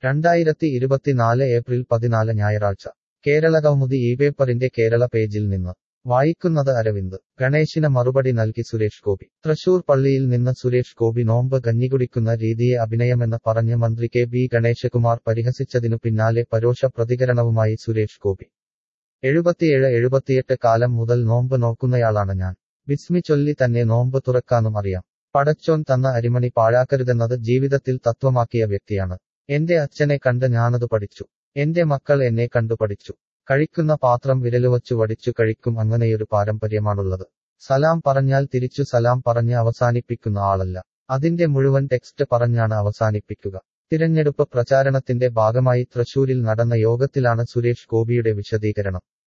രണ്ടായിരത്തി ഇരുപത്തിനാല് ഏപ്രിൽ പതിനാല് ഞായറാഴ്ച കേരള കൗമുദി ഈ പേപ്പറിന്റെ കേരള പേജിൽ നിന്ന് വായിക്കുന്നത് അരവിന്ദ് ഗണേശിന് മറുപടി നൽകി സുരേഷ് ഗോപി തൃശൂർ പള്ളിയിൽ നിന്ന് സുരേഷ് ഗോപി നോമ്പ് കഞ്ഞികുടിക്കുന്ന രീതിയെ അഭിനയമെന്ന് പറഞ്ഞ് മന്ത്രി കെ ബി ഗണേശകുമാർ പരിഹസിച്ചതിനു പിന്നാലെ പരോക്ഷ പ്രതികരണവുമായി സുരേഷ് ഗോപി എഴുപത്തിയേഴ് എഴുപത്തിയെട്ട് കാലം മുതൽ നോമ്പ് നോക്കുന്നയാളാണ് ഞാൻ ബിസ്മി ചൊല്ലി തന്നെ നോമ്പ് തുറക്കാനും അറിയാം പടച്ചോൻ തന്ന അരിമണി പാഴാക്കരുതെന്നത് ജീവിതത്തിൽ തത്വമാക്കിയ വ്യക്തിയാണ് എന്റെ അച്ഛനെ കണ്ട് ഞാനത് പഠിച്ചു എന്റെ മക്കൾ എന്നെ കണ്ടു പഠിച്ചു കഴിക്കുന്ന പാത്രം വിരലുവച്ചു വടിച്ചു കഴിക്കും അങ്ങനെയൊരു പാരമ്പര്യമാണുള്ളത് സലാം പറഞ്ഞാൽ തിരിച്ചു സലാം പറഞ്ഞ് അവസാനിപ്പിക്കുന്ന ആളല്ല അതിന്റെ മുഴുവൻ ടെക്സ്റ്റ് പറഞ്ഞാണ് അവസാനിപ്പിക്കുക തിരഞ്ഞെടുപ്പ് പ്രചാരണത്തിന്റെ ഭാഗമായി തൃശൂരിൽ നടന്ന യോഗത്തിലാണ് സുരേഷ് ഗോപിയുടെ വിശദീകരണം